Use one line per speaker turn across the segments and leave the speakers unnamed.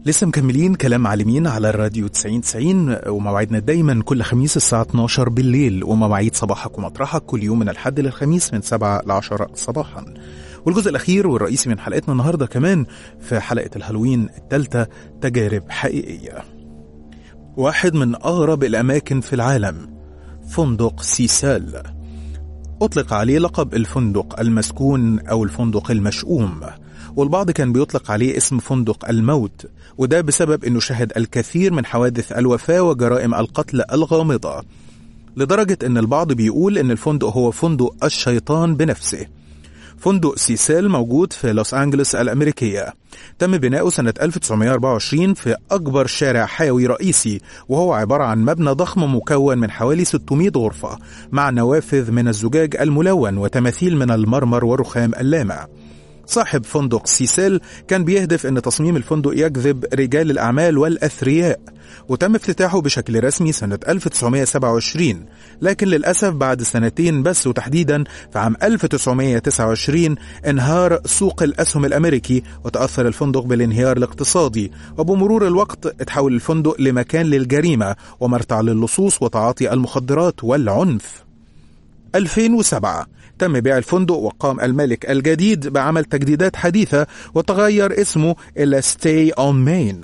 لسه مكملين كلام معلمين على الراديو 90 90 وموعدنا دايما كل خميس الساعة 12 بالليل ومواعيد صباحك ومطرحك كل يوم من الحد للخميس من 7 ل 10 صباحا والجزء الأخير والرئيسي من حلقتنا النهاردة كمان في حلقة الهالوين الثالثة تجارب حقيقية واحد من أغرب الأماكن في العالم فندق سيسال أطلق عليه لقب الفندق المسكون أو الفندق المشؤوم والبعض كان بيطلق عليه اسم فندق الموت وده بسبب انه شهد الكثير من حوادث الوفاة وجرائم القتل الغامضة لدرجة ان البعض بيقول ان الفندق هو فندق الشيطان بنفسه فندق سيسال موجود في لوس أنجلوس الأمريكية تم بناؤه سنة 1924 في أكبر شارع حيوي رئيسي وهو عبارة عن مبنى ضخم مكون من حوالي 600 غرفة مع نوافذ من الزجاج الملون وتماثيل من المرمر والرخام اللامع صاحب فندق سيسيل كان بيهدف ان تصميم الفندق يجذب رجال الاعمال والاثرياء وتم افتتاحه بشكل رسمي سنة 1927 لكن للأسف بعد سنتين بس وتحديدا في عام 1929 انهار سوق الأسهم الأمريكي وتأثر الفندق بالانهيار الاقتصادي وبمرور الوقت اتحول الفندق لمكان للجريمة ومرتع للصوص وتعاطي المخدرات والعنف 2007 تم بيع الفندق وقام الملك الجديد بعمل تجديدات حديثة وتغير اسمه إلى ستي اون مين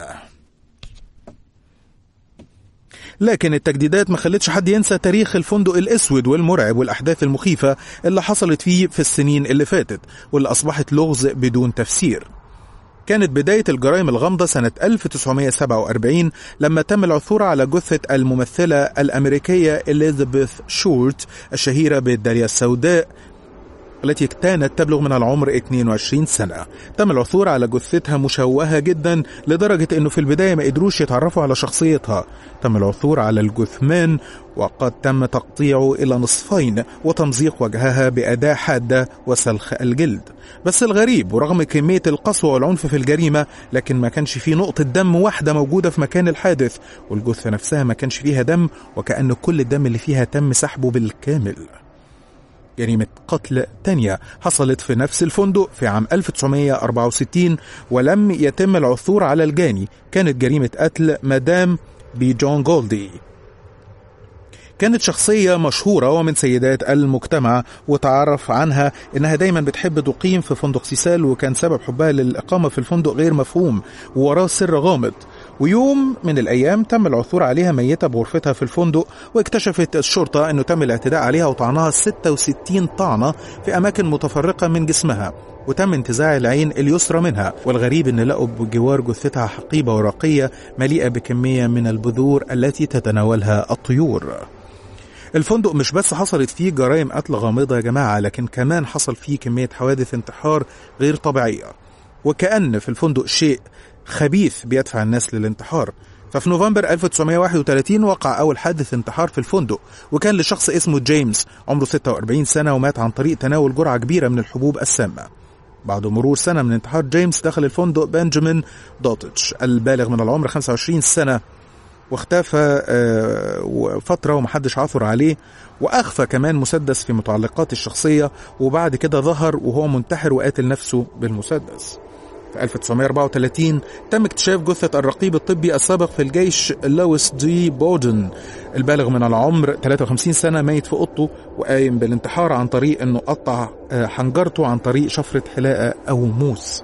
لكن التجديدات ما خلتش حد ينسى تاريخ الفندق الاسود والمرعب والاحداث المخيفه اللي حصلت فيه في السنين اللي فاتت واللي اصبحت لغز بدون تفسير كانت بداية الجرائم الغامضة سنة 1947 لما تم العثور على جثة الممثلة الأمريكية إليزابيث شورت الشهيرة بالدالية السوداء التي كانت تبلغ من العمر 22 سنة تم العثور على جثتها مشوهة جدا لدرجة أنه في البداية ما قدروش يتعرفوا على شخصيتها تم العثور على الجثمان وقد تم تقطيعه إلى نصفين وتمزيق وجهها بأداة حادة وسلخ الجلد بس الغريب ورغم كمية القسوة والعنف في الجريمة لكن ما كانش فيه نقطة دم واحدة موجودة في مكان الحادث والجثة نفسها ما كانش فيها دم وكأن كل الدم اللي فيها تم سحبه بالكامل جريمة قتل تانية حصلت في نفس الفندق في عام 1964 ولم يتم العثور على الجاني كانت جريمة قتل مدام بجون جولدي كانت شخصية مشهورة ومن سيدات المجتمع وتعرف عنها انها دايما بتحب تقيم في فندق سيسال وكان سبب حبها للإقامة في الفندق غير مفهوم ووراه سر غامض ويوم من الأيام تم العثور عليها ميتة بغرفتها في الفندق واكتشفت الشرطة أنه تم الاعتداء عليها وطعنها 66 طعنة في أماكن متفرقة من جسمها وتم انتزاع العين اليسرى منها والغريب ان لقوا بجوار جثتها حقيبة ورقية مليئة بكمية من البذور التي تتناولها الطيور الفندق مش بس حصلت فيه جرائم قتل غامضة يا جماعة لكن كمان حصل فيه كمية حوادث انتحار غير طبيعية وكأن في الفندق شيء خبيث بيدفع الناس للانتحار ففي نوفمبر 1931 وقع أول حادث انتحار في الفندق وكان لشخص اسمه جيمس عمره 46 سنة ومات عن طريق تناول جرعة كبيرة من الحبوب السامة بعد مرور سنة من انتحار جيمس دخل الفندق بنجامين دوتش البالغ من العمر 25 سنة واختفى فترة ومحدش عثر عليه وأخفى كمان مسدس في متعلقات الشخصية وبعد كده ظهر وهو منتحر وقاتل نفسه بالمسدس في 1934 تم اكتشاف جثة الرقيب الطبي السابق في الجيش لويس دي بودن البالغ من العمر 53 سنة ميت في أوضته وقايم بالانتحار عن طريق أنه قطع حنجرته عن طريق شفرة حلاقة أو موس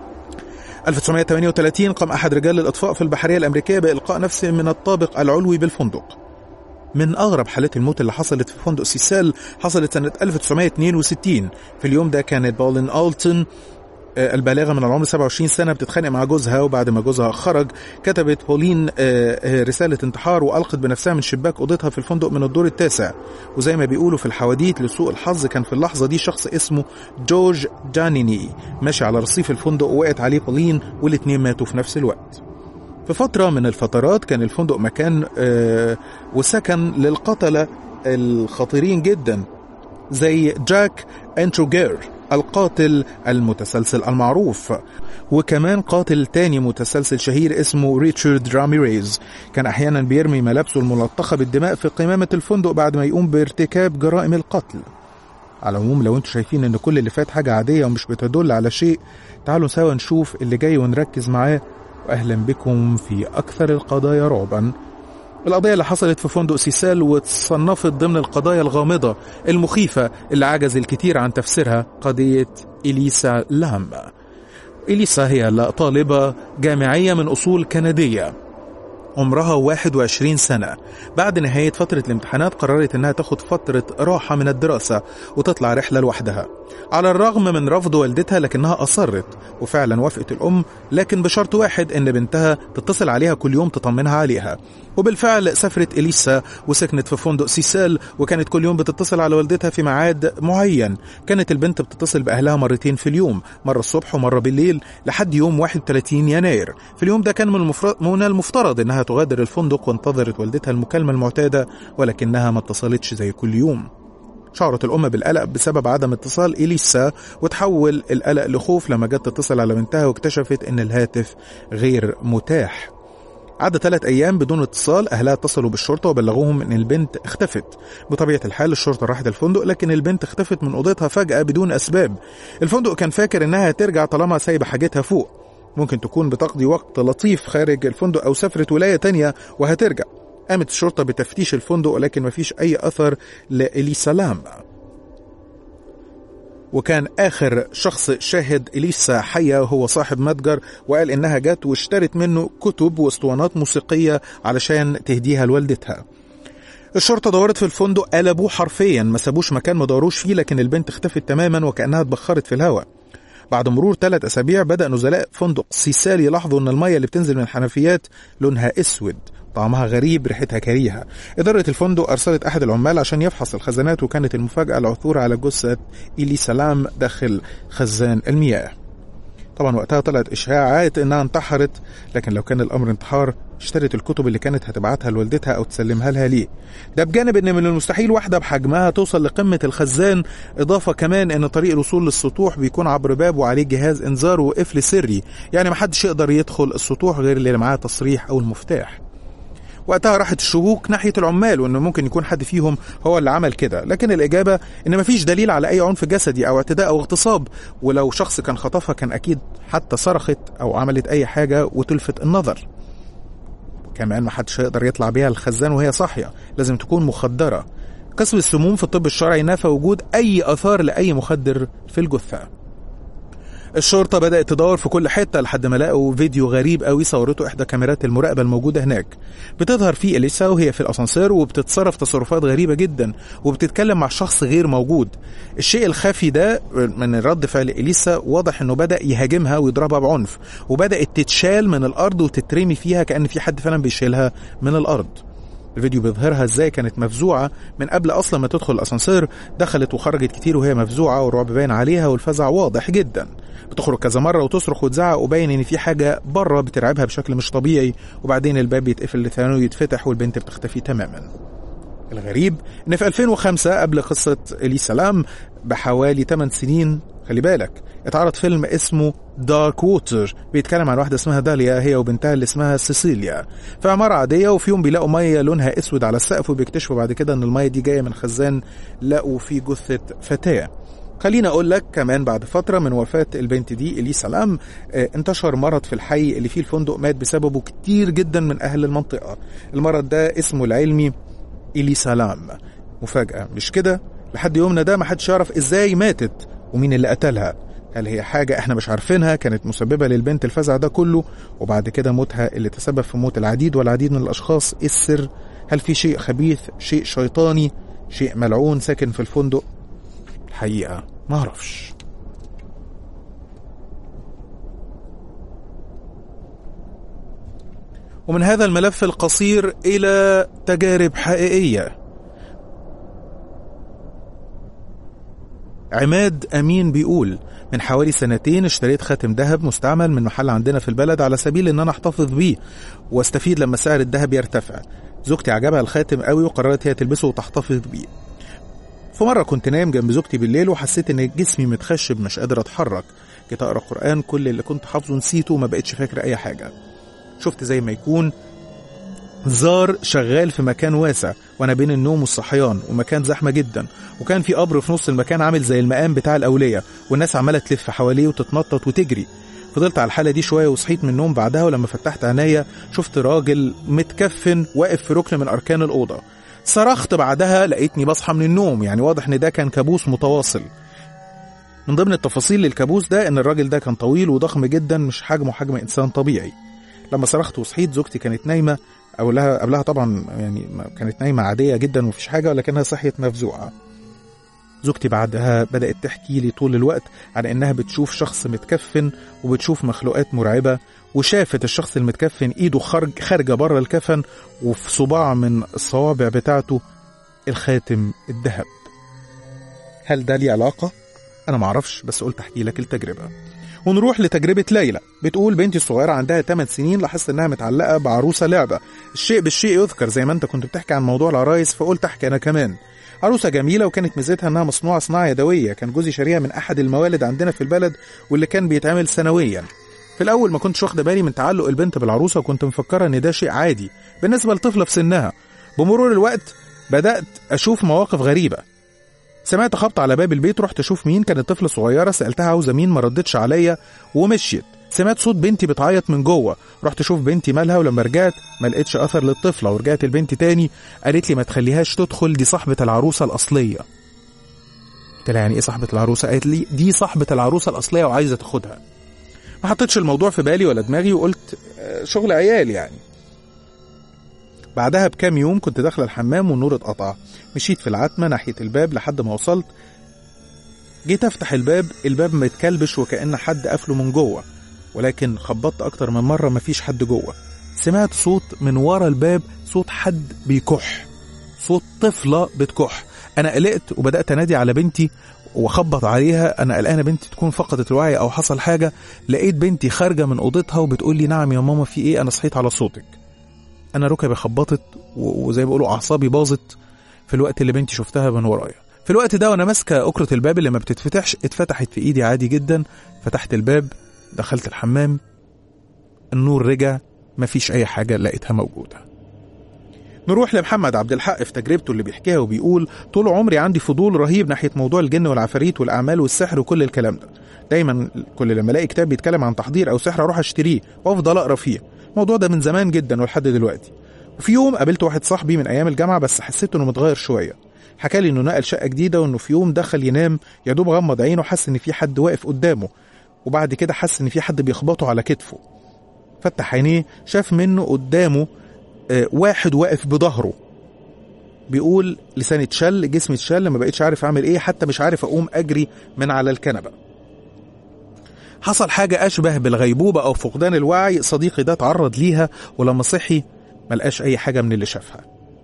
1938 قام أحد رجال الإطفاء في البحرية الأمريكية بإلقاء نفسه من الطابق العلوي بالفندق من أغرب حالات الموت اللي حصلت في فندق سيسال حصلت سنة 1962 في اليوم ده كانت بولين ألتون البالغة من العمر 27 سنة بتتخانق مع جوزها وبعد ما جوزها خرج كتبت بولين رسالة انتحار وألقت بنفسها من شباك أوضتها في الفندق من الدور التاسع وزي ما بيقولوا في الحواديت لسوء الحظ كان في اللحظة دي شخص اسمه جورج جانيني ماشي على رصيف الفندق ووقعت عليه بولين والاتنين ماتوا في نفس الوقت في فترة من الفترات كان الفندق مكان وسكن للقتلة الخطيرين جدا زي جاك انتروجير القاتل المتسلسل المعروف وكمان قاتل تاني متسلسل شهير اسمه ريتشارد راميريز كان احيانا بيرمي ملابسه الملطخة بالدماء في قمامة الفندق بعد ما يقوم بارتكاب جرائم القتل على العموم لو انتم شايفين ان كل اللي فات حاجة عادية ومش بتدل على شيء تعالوا سوا نشوف اللي جاي ونركز معاه وأهلا بكم في أكثر القضايا رعبا القضية اللي حصلت في فندق سيسال وتصنفت ضمن القضايا الغامضة المخيفة اللي عجز الكثير عن تفسيرها قضية إليسا لام إليسا هي طالبة جامعية من أصول كندية عمرها 21 سنة بعد نهاية فترة الامتحانات قررت انها تاخد فترة راحة من الدراسة وتطلع رحلة لوحدها على الرغم من رفض والدتها لكنها أصرت وفعلا وافقت الأم لكن بشرط واحد ان بنتها تتصل عليها كل يوم تطمنها عليها وبالفعل سافرت إليسا وسكنت في فندق سيسال وكانت كل يوم بتتصل على والدتها في ميعاد معين كانت البنت بتتصل بأهلها مرتين في اليوم مرة الصبح ومرة بالليل لحد يوم 31 يناير في اليوم ده كان من, المفر... من المفترض انها تغادر الفندق وانتظرت والدتها المكالمة المعتادة ولكنها ما اتصلتش زي كل يوم شعرت الأم بالقلق بسبب عدم اتصال إليسا وتحول القلق لخوف لما جت تتصل على بنتها واكتشفت إن الهاتف غير متاح عدى ثلاث أيام بدون اتصال أهلها اتصلوا بالشرطة وبلغوهم إن البنت اختفت بطبيعة الحال الشرطة راحت الفندق لكن البنت اختفت من أوضتها فجأة بدون أسباب الفندق كان فاكر إنها ترجع طالما سايبة حاجتها فوق ممكن تكون بتقضي وقت لطيف خارج الفندق أو سافرت ولاية تانية وهترجع قامت الشرطة بتفتيش الفندق ولكن مفيش أي أثر لإليسلام وكان آخر شخص شاهد إليسا حية هو صاحب متجر وقال إنها جت واشترت منه كتب واسطوانات موسيقية علشان تهديها لوالدتها الشرطة دورت في الفندق قلبوه حرفيا ما سابوش مكان ما دوروش فيه لكن البنت اختفت تماما وكأنها اتبخرت في الهواء بعد مرور ثلاث أسابيع بدأ نزلاء فندق سيسال يلاحظوا أن المية اللي بتنزل من الحنفيات لونها أسود طعمها غريب ريحتها كريهة إدارة الفندق أرسلت أحد العمال عشان يفحص الخزانات وكانت المفاجأة العثور على جثة إيلي سلام داخل خزان المياه طبعا وقتها طلعت إشاعات إنها انتحرت لكن لو كان الأمر انتحار اشترت الكتب اللي كانت هتبعتها لوالدتها أو تسلمها لها ليه ده بجانب إن من المستحيل واحدة بحجمها توصل لقمة الخزان إضافة كمان إن طريق الوصول للسطوح بيكون عبر باب وعليه جهاز إنذار وقفل سري يعني محدش يقدر يدخل السطوح غير اللي معاه تصريح أو المفتاح وقتها راحت الشكوك ناحيه العمال وانه ممكن يكون حد فيهم هو اللي عمل كده لكن الاجابه ان مفيش دليل على اي عنف جسدي او اعتداء او اغتصاب ولو شخص كان خطفها كان اكيد حتى صرخت او عملت اي حاجه وتلفت النظر كمان محدش هيقدر يطلع بيها الخزان وهي صاحيه لازم تكون مخدره قسم السموم في الطب الشرعي نفى وجود اي اثار لاي مخدر في الجثه الشرطة بدأت تدور في كل حتة لحد ما لقوا فيديو غريب قوي صورته إحدى كاميرات المراقبة الموجودة هناك بتظهر فيه إليسا وهي في الأسانسير وبتتصرف تصرفات غريبة جدا وبتتكلم مع شخص غير موجود الشيء الخفي ده من رد فعل إليسا واضح إنه بدأ يهاجمها ويضربها بعنف وبدأت تتشال من الأرض وتترمي فيها كأن في حد فعلا بيشيلها من الأرض الفيديو بيظهرها ازاي كانت مفزوعة من قبل اصلا ما تدخل الاسانسير دخلت وخرجت كتير وهي مفزوعة والرعب باين عليها والفزع واضح جدا بتخرج كذا مرة وتصرخ وتزعق وباين ان في حاجة بره بترعبها بشكل مش طبيعي وبعدين الباب بيتقفل لثاني ويتفتح والبنت بتختفي تماما الغريب ان في 2005 قبل قصة الي سلام بحوالي 8 سنين خلي بالك اتعرض فيلم اسمه دارك ووتر بيتكلم عن واحده اسمها داليا هي وبنتها اللي اسمها سيسيليا في عماره عاديه وفي يوم بيلاقوا ميه لونها اسود على السقف وبيكتشفوا بعد كده ان الميه دي جايه من خزان لقوا فيه جثه فتاه خليني اقول لك كمان بعد فتره من وفاه البنت دي الي سلام اه انتشر مرض في الحي اللي فيه الفندق مات بسببه كتير جدا من اهل المنطقه المرض ده اسمه العلمي الي سلام مفاجاه مش كده لحد يومنا ده محدش يعرف ازاي ماتت ومين اللي قتلها هل هي حاجة احنا مش عارفينها كانت مسببة للبنت الفزع ده كله وبعد كده موتها اللي تسبب في موت العديد والعديد من الأشخاص ايه السر هل في شيء خبيث شيء شيطاني شيء ملعون ساكن في الفندق الحقيقة ما اعرفش ومن هذا الملف القصير إلى تجارب حقيقية عماد أمين بيقول من حوالي سنتين اشتريت خاتم ذهب مستعمل من محل عندنا في البلد على سبيل ان انا احتفظ بيه واستفيد لما سعر الذهب يرتفع زوجتي عجبها الخاتم قوي وقررت هي تلبسه وتحتفظ بيه في مرة كنت نايم جنب زوجتي بالليل وحسيت ان جسمي متخشب مش قادر اتحرك جيت اقرا قرآن كل اللي كنت حافظه نسيته وما بقتش فاكر اي حاجة شفت زي ما يكون زار شغال في مكان واسع وانا بين النوم والصحيان ومكان زحمه جدا وكان في قبر في نص المكان عامل زي المقام بتاع الاوليه والناس عماله تلف حواليه وتتنطط وتجري فضلت على الحالة دي شوية وصحيت من النوم بعدها ولما فتحت عينيا شفت راجل متكفن واقف في ركن من أركان الأوضة صرخت بعدها لقيتني بصحى من النوم يعني واضح ان ده كان كابوس متواصل من ضمن التفاصيل للكابوس ده ان الراجل ده كان طويل وضخم جدا مش حجمه حجم انسان طبيعي لما صرخت وصحيت زوجتي كانت نايمه او لها قبلها طبعا يعني كانت نايمه عاديه جدا ومفيش حاجه ولكنها صحيت مفزوعه زوجتي بعدها بدأت تحكي لي طول الوقت عن إنها بتشوف شخص متكفن وبتشوف مخلوقات مرعبة وشافت الشخص المتكفن إيده خارج خارجة بره الكفن وفي صباع من الصوابع بتاعته الخاتم الذهب هل ده ليه علاقة؟ أنا معرفش بس قلت أحكي لك التجربة ونروح لتجربة ليلى بتقول بنتي الصغيرة عندها 8 سنين لاحظت إنها متعلقة بعروسة لعبة الشيء بالشيء يذكر زي ما أنت كنت بتحكي عن موضوع العرايس فقلت أحكي أنا كمان عروسة جميلة وكانت ميزتها إنها مصنوعة صناعة يدوية كان جوزي شاريها من أحد الموالد عندنا في البلد واللي كان بيتعمل سنويا في الأول ما كنتش واخدة بالي من تعلق البنت بالعروسة وكنت مفكرة إن ده شيء عادي بالنسبة لطفلة في سنها بمرور الوقت بدأت أشوف مواقف غريبة سمعت خبط على باب البيت رحت اشوف مين كانت طفله صغيره سالتها عاوزه مين ما ردتش عليا ومشيت سمعت صوت بنتي بتعيط من جوه رحت اشوف بنتي مالها ولما رجعت ما لقيتش اثر للطفله ورجعت البنت تاني قالت لي ما تخليهاش تدخل دي صاحبه العروسه الاصليه قلت لها يعني ايه صاحبه العروسه قالت لي دي صاحبه العروسه الاصليه وعايزه تاخدها ما حطيتش الموضوع في بالي ولا دماغي وقلت آه، شغل عيال يعني بعدها بكام يوم كنت داخله الحمام والنور اتقطع مشيت في العتمه ناحيه الباب لحد ما وصلت جيت افتح الباب الباب متكلبش وكأن حد قافله من جوه ولكن خبطت اكتر من مره مفيش حد جوه سمعت صوت من ورا الباب صوت حد بيكح صوت طفله بتكح انا قلقت وبدات انادي على بنتي واخبط عليها انا قلقانه بنتي تكون فقدت الوعي او حصل حاجه لقيت بنتي خارجه من اوضتها وبتقول لي نعم يا ماما في ايه انا صحيت على صوتك انا ركبي خبطت و- وزي ما بيقولوا اعصابي باظت في الوقت اللي بنتي شفتها من ورايا في الوقت ده وانا ماسكه اكره الباب اللي ما بتتفتحش اتفتحت في ايدي عادي جدا فتحت الباب دخلت الحمام النور رجع مفيش اي حاجه لقيتها موجوده نروح لمحمد عبد الحق في تجربته اللي بيحكيها وبيقول طول عمري عندي فضول رهيب ناحيه موضوع الجن والعفاريت والاعمال والسحر وكل الكلام ده دايما كل لما الاقي كتاب بيتكلم عن تحضير او سحر اروح اشتريه وافضل اقرا فيه الموضوع ده من زمان جدا ولحد دلوقتي وفي يوم قابلت واحد صاحبي من ايام الجامعه بس حسيت انه متغير شويه حكى لي انه نقل شقه جديده وانه في يوم دخل ينام يا دوب غمض عينه حس ان في حد واقف قدامه وبعد كده حس ان في حد بيخبطه على كتفه فتح عينيه شاف منه قدامه آه، واحد واقف بظهره بيقول لساني اتشل جسمي اتشل ما بقتش عارف اعمل ايه حتى مش عارف اقوم اجري من على الكنبه حصل حاجة أشبه بالغيبوبة أو فقدان الوعي صديقي ده تعرض ليها ولما صحي ملقاش أي حاجة من اللي شافها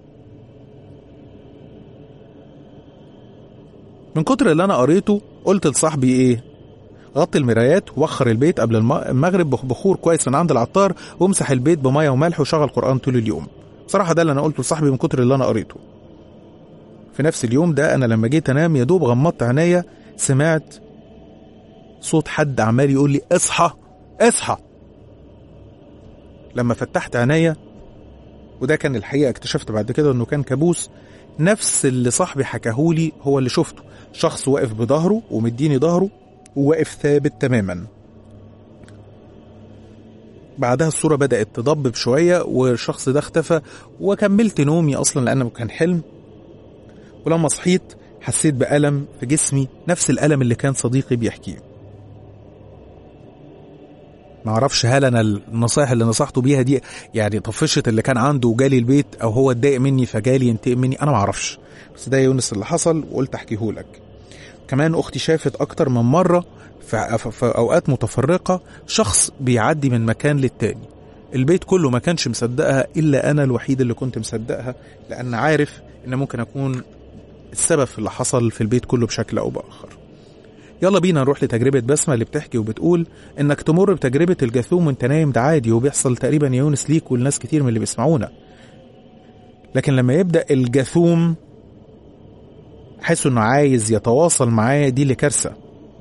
من كتر اللي أنا قريته قلت لصاحبي إيه غطي المرايات وخر البيت قبل الم- المغرب بخ- بخور كويس من عند العطار وامسح البيت بمية وملح وشغل قرآن طول اليوم بصراحة ده اللي أنا قلته لصاحبي من كتر اللي أنا قريته في نفس اليوم ده أنا لما جيت أنام يا دوب غمضت عينيا سمعت صوت حد عمال يقول لي اصحى اصحى لما فتحت عينيا وده كان الحقيقه اكتشفت بعد كده انه كان كابوس نفس اللي صاحبي حكاهولي هو اللي شفته شخص واقف بظهره ومديني ظهره وواقف ثابت تماما بعدها الصورة بدأت تضبب شوية والشخص ده اختفى وكملت نومي أصلا لأنه كان حلم ولما صحيت حسيت بألم في جسمي نفس الألم اللي كان صديقي بيحكيه معرفش هل انا النصائح اللي نصحته بيها دي يعني طفشت اللي كان عنده وجالي البيت او هو اتضايق مني فجالي ينتقم مني انا معرفش بس ده يا يونس اللي حصل وقلت احكيهولك كمان اختي شافت اكتر من مره في في اوقات متفرقه شخص بيعدي من مكان للتاني البيت كله ما كانش مصدقها الا انا الوحيد اللي كنت مصدقها لان عارف ان ممكن اكون السبب في اللي حصل في البيت كله بشكل او باخر يلا بينا نروح لتجربة بسمة اللي بتحكي وبتقول إنك تمر بتجربة الجاثوم وأنت نايم ده عادي وبيحصل تقريبا يا يونس ليك ولناس كتير من اللي بيسمعونا لكن لما يبدأ الجاثوم حيث إنه عايز يتواصل معاه دي اللي كارثة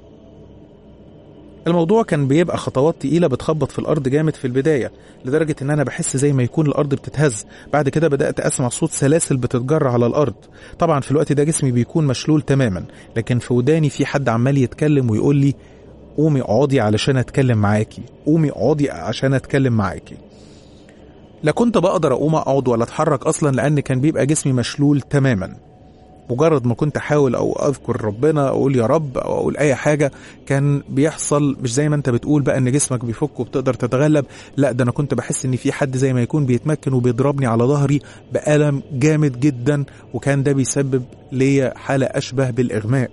الموضوع كان بيبقى خطوات تقيلة بتخبط في الأرض جامد في البداية لدرجة إن أنا بحس زي ما يكون الأرض بتتهز بعد كده بدأت أسمع صوت سلاسل بتتجر على الأرض طبعا في الوقت ده جسمي بيكون مشلول تماما لكن في وداني في حد عمال يتكلم ويقول لي قومي اقعدي علشان اتكلم معاكي قومي اقعدي عشان اتكلم معاكي لا كنت بقدر اقوم اقعد ولا اتحرك اصلا لان كان بيبقى جسمي مشلول تماما مجرد ما كنت احاول او اذكر ربنا اقول يا رب او اقول اي حاجه كان بيحصل مش زي ما انت بتقول بقى ان جسمك بيفك وبتقدر تتغلب لا ده انا كنت بحس ان في حد زي ما يكون بيتمكن وبيضربني على ظهري بالم جامد جدا وكان ده بيسبب ليا حاله اشبه بالاغماء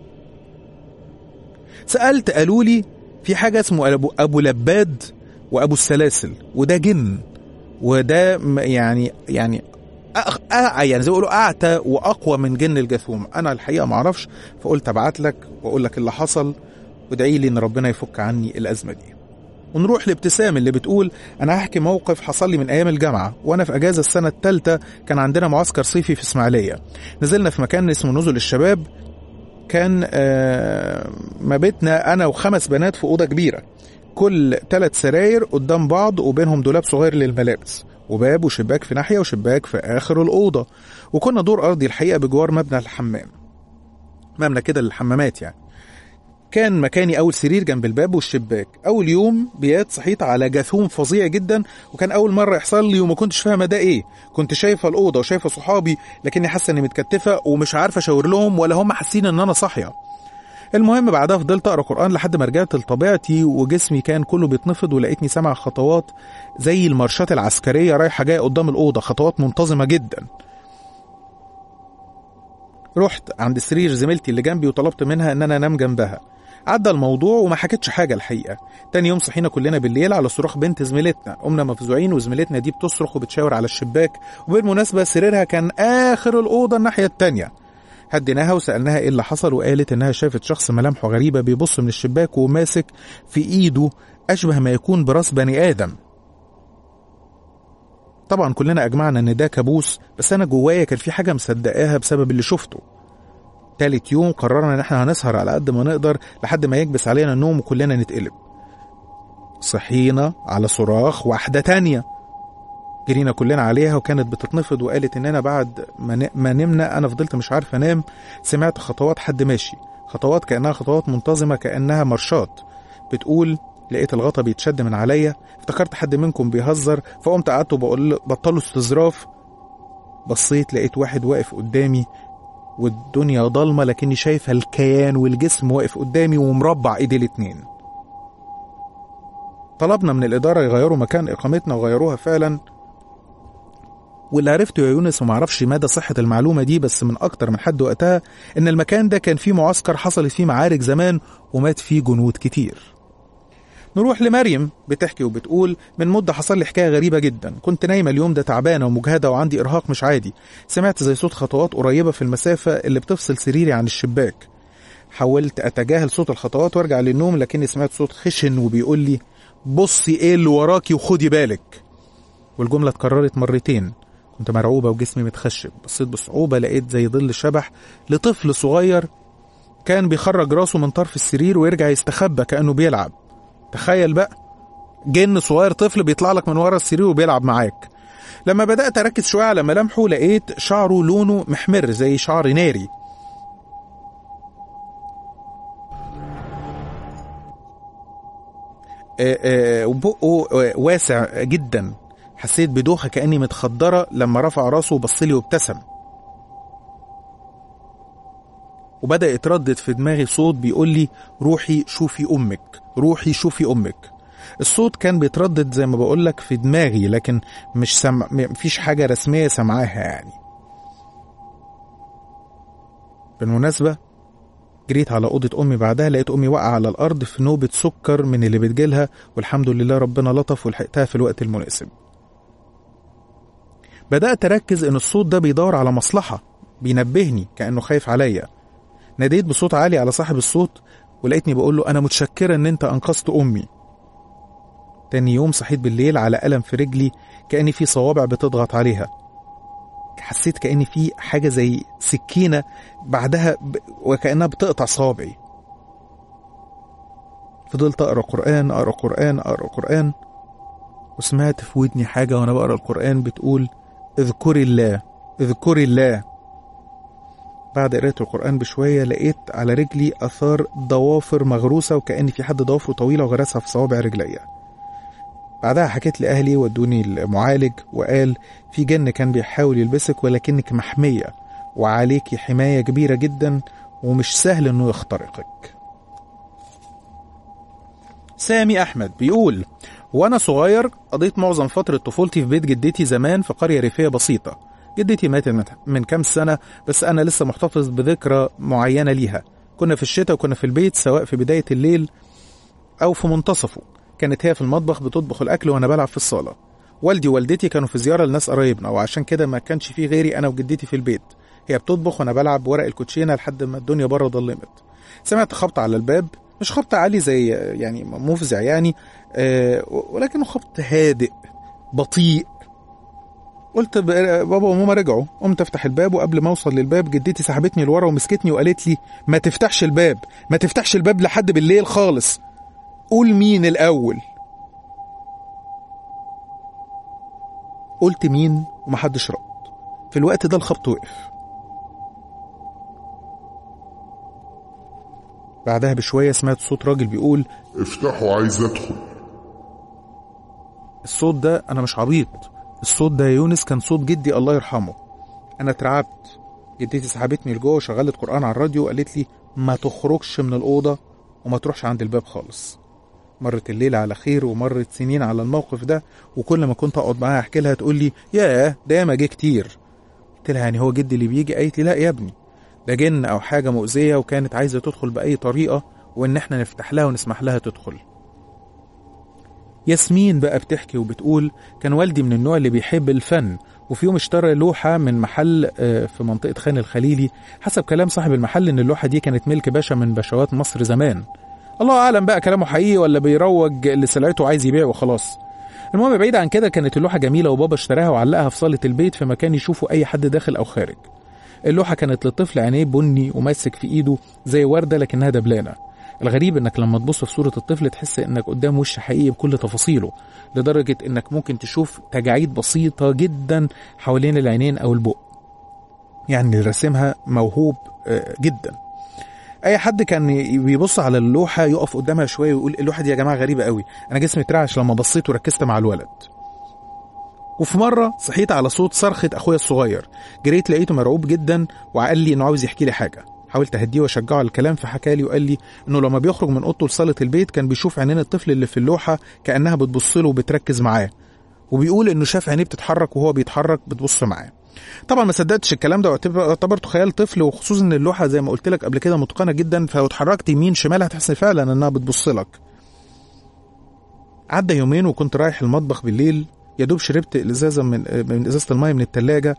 سالت قالوا لي في حاجه اسمه ابو ابو لباد وابو السلاسل وده جن وده م- يعني يعني أخ... أع... يعني زي ما بيقولوا اعتى واقوى من جن الجاثوم انا الحقيقه ما اعرفش فقلت ابعت لك واقول لك اللي حصل وادعي لي ان ربنا يفك عني الازمه دي ونروح لابتسام اللي بتقول انا هحكي موقف حصل لي من ايام الجامعه وانا في اجازه السنه الثالثه كان عندنا معسكر صيفي في اسماعيليه نزلنا في مكان اسمه نزل الشباب كان آه، ما بيتنا انا وخمس بنات في اوضه كبيره كل ثلاث سراير قدام بعض وبينهم دولاب صغير للملابس وباب وشباك في ناحيه وشباك في اخر الاوضه وكنا دور ارضي الحقيقه بجوار مبنى الحمام مبنى كده للحمامات يعني كان مكاني اول سرير جنب الباب والشباك اول يوم بيات صحيت على جاثوم فظيع جدا وكان اول مره يحصل لي وما كنتش فاهمه ده ايه كنت شايفه الاوضه وشايفه صحابي لكني حاسه اني متكتفه ومش عارفه اشاور لهم ولا هم حاسين ان انا صاحيه المهم بعدها فضلت اقرا قران لحد ما رجعت لطبيعتي وجسمي كان كله بيتنفض ولقيتني سامع خطوات زي المارشات العسكريه رايحه جايه قدام الاوضه خطوات منتظمه جدا رحت عند سرير زميلتي اللي جنبي وطلبت منها ان انا انام جنبها عدى الموضوع وما حكتش حاجه الحقيقه تاني يوم صحينا كلنا بالليل على صراخ بنت زميلتنا قمنا مفزوعين وزميلتنا دي بتصرخ وبتشاور على الشباك وبالمناسبه سريرها كان اخر الاوضه الناحيه التانيه هديناها وسالناها ايه اللي حصل وقالت انها شافت شخص ملامحه غريبه بيبص من الشباك وماسك في ايده اشبه ما يكون براس بني ادم طبعا كلنا اجمعنا ان ده كابوس بس انا جوايا كان في حاجه مصدقاها بسبب اللي شفته تالت يوم قررنا ان احنا هنسهر على قد ما نقدر لحد ما يكبس علينا النوم وكلنا نتقلب صحينا على صراخ واحدة تانية جرينا كلنا عليها وكانت بتتنفض وقالت ان انا بعد ما ن- ما نمنا انا فضلت مش عارف انام سمعت خطوات حد ماشي خطوات كانها خطوات منتظمه كانها مرشات بتقول لقيت الغطا بيتشد من عليا افتكرت حد منكم بيهزر فقمت قعدت وبقول له بطلوا استظراف بصيت لقيت واحد واقف قدامي والدنيا ضلمة لكني شايفة الكيان والجسم واقف قدامي ومربع ايدي الاتنين طلبنا من الإدارة يغيروا مكان إقامتنا وغيروها فعلا واللي عرفته يا يونس وما اعرفش مدى صحة المعلومة دي بس من أكتر من حد وقتها إن المكان ده كان فيه معسكر حصلت فيه معارك زمان ومات فيه جنود كتير نروح لمريم بتحكي وبتقول من مدة حصل لي حكاية غريبة جدا كنت نايمة اليوم ده تعبانة ومجهدة وعندي إرهاق مش عادي سمعت زي صوت خطوات قريبة في المسافة اللي بتفصل سريري عن الشباك حاولت أتجاهل صوت الخطوات وارجع للنوم لكني سمعت صوت خشن وبيقول لي بصي ايه اللي وراكي وخدي بالك والجملة اتكررت مرتين كنت مرعوبة وجسمي متخشب بصيت بصعوبة لقيت زي ظل شبح لطفل صغير كان بيخرج راسه من طرف السرير ويرجع يستخبى كأنه بيلعب تخيل بقى جن صغير طفل بيطلع لك من ورا السرير وبيلعب معاك لما بدأت أركز شوية على ملامحه لقيت شعره لونه محمر زي شعر ناري آه، آه، وبقه آه، واسع جدا حسيت بدوخة كأني متخدرة لما رفع راسه وبصلي وابتسم وبدأ يتردد في دماغي صوت بيقول لي روحي شوفي أمك روحي شوفي أمك الصوت كان بيتردد زي ما بقول لك في دماغي لكن مش سمع مفيش حاجة رسمية سمعاها يعني بالمناسبة جريت على أوضة أمي بعدها لقيت أمي واقعة على الأرض في نوبة سكر من اللي بتجيلها والحمد لله ربنا لطف ولحقتها في الوقت المناسب بدأت أركز إن الصوت ده بيدور على مصلحة بينبهني كأنه خايف عليا ناديت بصوت عالي على صاحب الصوت ولقيتني بقول له أنا متشكرة إن أنت أنقذت أمي تاني يوم صحيت بالليل على ألم في رجلي كأني في صوابع بتضغط عليها حسيت كأني في حاجة زي سكينة بعدها ب... وكأنها بتقطع صوابعي فضلت أقرأ قرآن أقرأ قرآن أقرأ قرآن وسمعت في ودني حاجة وأنا بقرأ القرآن بتقول اذكري الله اذكري الله بعد قراءة القرآن بشوية لقيت على رجلي أثار ضوافر مغروسة وكأن في حد ضوافره طويلة وغرسها في صوابع رجليا بعدها حكيت لأهلي ودوني المعالج وقال في جن كان بيحاول يلبسك ولكنك محمية وعليك حماية كبيرة جدا ومش سهل انه يخترقك سامي أحمد بيقول وأنا صغير قضيت معظم فترة طفولتي في بيت جدتي زمان في قرية ريفية بسيطة جدتي ماتت من كام سنة بس أنا لسه محتفظ بذكرى معينة ليها كنا في الشتاء وكنا في البيت سواء في بداية الليل أو في منتصفه كانت هي في المطبخ بتطبخ الأكل وأنا بلعب في الصالة والدي ووالدتي كانوا في زيارة لناس قرايبنا وعشان كده ما كانش في غيري أنا وجدتي في البيت هي بتطبخ وأنا بلعب ورق الكوتشينة لحد ما الدنيا بره ضلمت سمعت خبط على الباب مش خبط عالي زي يعني مفزع يعني آه ولكنه خبط هادئ بطيء قلت بابا وماما رجعوا قمت افتح الباب وقبل ما اوصل للباب جدتي سحبتني لورا ومسكتني وقالت لي ما تفتحش الباب ما تفتحش الباب لحد بالليل خالص قول مين الاول قلت مين ومحدش رد في الوقت ده الخبط وقف بعدها بشوية سمعت صوت راجل بيقول
افتحوا عايز ادخل
الصوت ده أنا مش عبيط الصوت ده يا يونس كان صوت جدي الله يرحمه أنا اترعبت جدتي سحبتني لجوه وشغلت قرآن على الراديو وقالت لي ما تخرجش من الأوضة وما تروحش عند الباب خالص مرت الليلة على خير ومرت سنين على الموقف ده وكل ما كنت أقعد معاها أحكي لها تقول لي ياه ده ياما جه كتير قلت لها يعني هو جدي اللي بيجي قالت لي لا يا ابني ده جن أو حاجة مؤذية وكانت عايزة تدخل بأي طريقة وإن إحنا نفتح لها ونسمح لها تدخل ياسمين بقى بتحكي وبتقول كان والدي من النوع اللي بيحب الفن وفي يوم اشترى لوحة من محل في منطقة خان الخليلي حسب كلام صاحب المحل إن اللوحة دي كانت ملك باشا من باشوات مصر زمان الله أعلم بقى كلامه حقيقي ولا بيروج لسلعته وعايز يبيع وخلاص المهم بعيد عن كده كانت اللوحة جميلة وبابا اشتراها وعلقها في صالة البيت في مكان يشوفه أي حد داخل أو خارج اللوحة كانت لطفل عينيه بني وماسك في إيده زي وردة لكنها دبلانة الغريب انك لما تبص في صورة الطفل تحس انك قدام وش حقيقي بكل تفاصيله لدرجة انك ممكن تشوف تجاعيد بسيطة جدا حوالين العينين او البق يعني اللي راسمها موهوب جدا اي حد كان بيبص على اللوحة يقف قدامها شوية ويقول اللوحة دي يا جماعة غريبة قوي انا جسمي اترعش لما بصيت وركزت مع الولد وفي مرة صحيت على صوت صرخة أخويا الصغير جريت لقيته مرعوب جدا وقال لي إنه عاوز يحكي لي حاجة حاولت اهديه واشجعه على الكلام فحكى لي وقال لي انه لما بيخرج من اوضته لصاله البيت كان بيشوف عينين الطفل اللي في اللوحه كانها بتبص له وبتركز معاه وبيقول انه شاف عينيه بتتحرك وهو بيتحرك بتبص معاه طبعا ما صدقتش الكلام ده واعتبرته خيال طفل وخصوصا ان اللوحه زي ما قلت لك قبل كده متقنه جدا فلو اتحركت يمين شمال هتحس فعلا انها بتبص لك عدى يومين وكنت رايح المطبخ بالليل يا دوب شربت ازازه من من ازازه الميه من التلاجة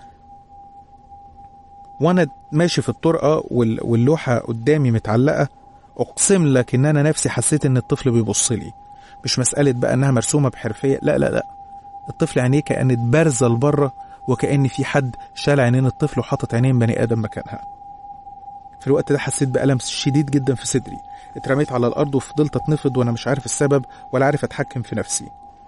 وانا ماشي في الطرقه واللوحه قدامي متعلقه اقسم لك ان انا نفسي حسيت ان الطفل بيبص لي مش مساله بقى انها مرسومه بحرفيه لا لا لا الطفل عينيه كانت بارزه لبره وكان في حد شال عينين الطفل وحاطط عينين بني ادم مكانها في الوقت ده حسيت بألم شديد جدا في صدري اترميت على الأرض وفضلت أتنفض وأنا مش عارف السبب ولا عارف أتحكم في نفسي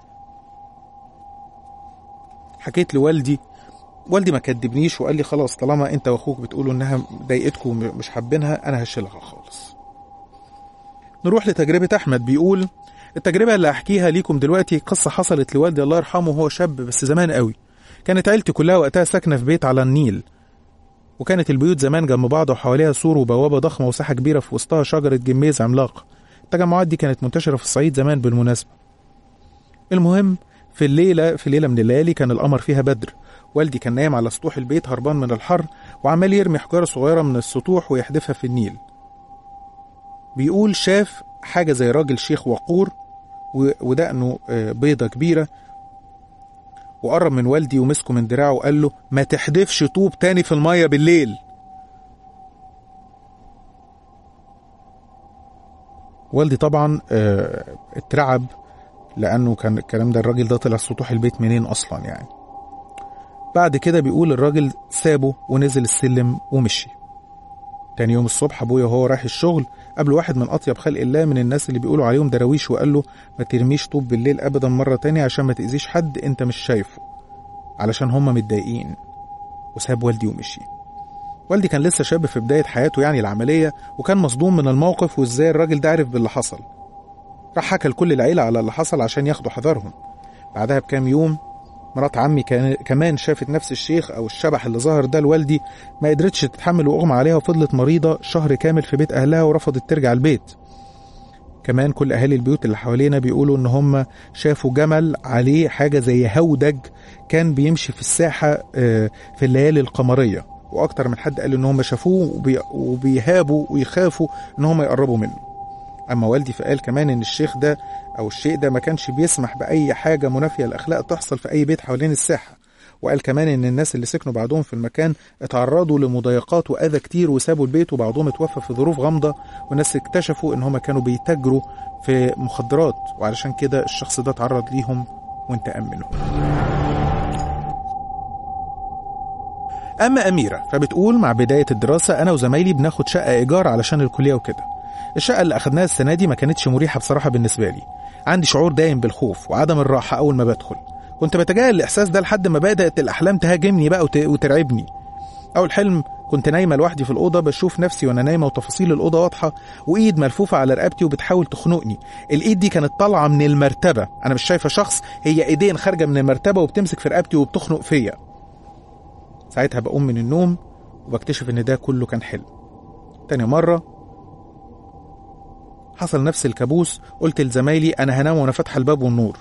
حكيت لوالدي والدي ما كدبنيش وقال لي خلاص طالما انت واخوك بتقولوا انها ضايقتكم ومش حابينها انا هشيلها خالص نروح لتجربة أحمد بيقول التجربة اللي أحكيها ليكم دلوقتي قصة حصلت لوالدي الله يرحمه وهو شاب بس زمان قوي كانت عيلتي كلها وقتها ساكنة في بيت على النيل وكانت البيوت زمان جنب بعض وحواليها سور وبوابة ضخمة وساحة كبيرة في وسطها شجرة جميز عملاق التجمعات دي كانت منتشرة في الصعيد زمان بالمناسبة المهم في الليلة في ليلة من الليالي كان القمر فيها بدر والدي كان نايم على سطوح البيت هربان من الحر وعمال يرمي حجارة صغيرة من السطوح ويحدفها في النيل بيقول شاف حاجة زي راجل شيخ وقور ودقنه بيضة كبيرة وقرب من والدي ومسكه من دراعه وقال له ما تحدفش طوب تاني في المية بالليل والدي طبعا اترعب لانه كان الكلام ده الراجل ده طلع سطوح البيت منين اصلا يعني بعد كده بيقول الراجل سابه ونزل السلم ومشي تاني يوم الصبح ابويا وهو رايح الشغل قابل واحد من اطيب خلق الله من الناس اللي بيقولوا عليهم دراويش وقال له ما ترميش طوب بالليل ابدا مره تانية عشان ما تاذيش حد انت مش شايفه علشان هما متضايقين وساب والدي ومشي والدي كان لسه شاب في بداية حياته يعني العملية وكان مصدوم من الموقف وازاي الراجل ده عرف باللي حصل راح حكى لكل العيلة على اللي حصل عشان ياخدوا حذرهم بعدها بكام يوم مرات عمي كان كمان شافت نفس الشيخ او الشبح اللي ظهر ده لوالدي ما قدرتش تتحمل واغمى عليها وفضلت مريضه شهر كامل في بيت اهلها ورفضت ترجع البيت كمان كل اهالي البيوت اللي حوالينا بيقولوا ان هم شافوا جمل عليه حاجه زي هودج كان بيمشي في الساحه آه، في الليالي القمريه واكتر من حد قال ان هم شافوه وبي- وبيهابوا ويخافوا ان هم يقربوا منه اما والدي فقال كمان ان الشيخ ده او الشيء ده ما كانش بيسمح باي حاجه منافيه للاخلاق تحصل في اي بيت حوالين الساحه وقال كمان ان الناس اللي سكنوا بعدهم في المكان اتعرضوا لمضايقات واذى كتير وسابوا البيت وبعضهم اتوفى في ظروف غامضه والناس اكتشفوا ان هم كانوا بيتاجروا في مخدرات وعلشان كده الشخص ده اتعرض ليهم وانتقم منهم اما اميره فبتقول مع بدايه الدراسه انا وزمايلي بناخد شقه ايجار علشان الكليه وكده الشقه اللي اخدناها السنه دي ما كانتش مريحه بصراحه بالنسبه لي عندي شعور دايم بالخوف وعدم الراحه اول ما بدخل كنت بتجاهل الاحساس ده لحد ما بدات الاحلام تهاجمني بقى وت- وترعبني اول حلم كنت نايمه لوحدي في الاوضه بشوف نفسي وانا نايمه وتفاصيل الاوضه واضحه وايد ملفوفه على رقبتي وبتحاول تخنقني الايد دي كانت طالعه من المرتبه انا مش شايفه شخص هي ايدين خارجه من المرتبه وبتمسك في رقبتي وبتخنق فيا ساعتها بقوم من النوم وبكتشف ان ده كله كان حلم تاني مرة حصل نفس الكابوس قلت لزمايلي انا هنام وانا فاتحه الباب والنور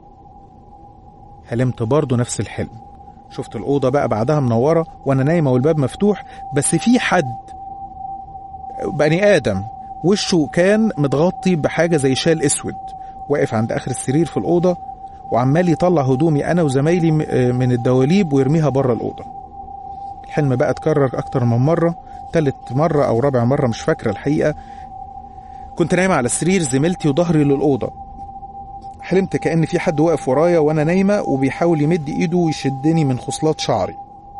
حلمت برضه نفس الحلم شفت الأوضة بقى بعدها منورة وأنا نايمة والباب مفتوح بس في حد بني آدم وشه كان متغطي بحاجة زي شال أسود واقف عند آخر السرير في الأوضة وعمال يطلع هدومي أنا وزمايلي م- من الدواليب ويرميها بره الأوضة الحلم بقى اتكرر أكتر من مرة تالت مرة أو رابع مرة مش فاكرة الحقيقة كنت نايمة على السرير زميلتي وظهري للأوضة حلمت كأن في حد واقف ورايا وأنا نايمة وبيحاول يمد إيده ويشدني من خصلات شعري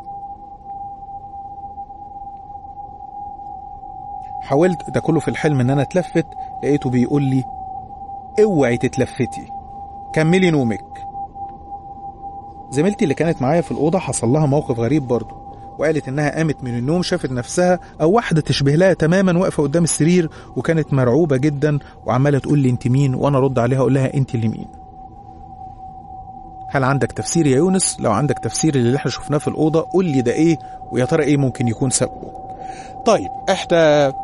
حاولت ده كله في الحلم إن أنا اتلفت لقيته بيقول لي اوعي تتلفتي كملي نومك زميلتي اللي كانت معايا في الأوضة حصل لها موقف غريب برضه وقالت إنها قامت من النوم شافت نفسها أو واحدة تشبه لها تماما واقفة قدام السرير وكانت مرعوبة جدا وعمالة تقول لي أنت مين وأنا أرد عليها أقول لها أنت اللي مين هل عندك تفسير يا يونس لو عندك تفسير اللي احنا شفناه في الأوضة قول لي ده إيه ويا ترى إيه ممكن يكون سببه طيب احنا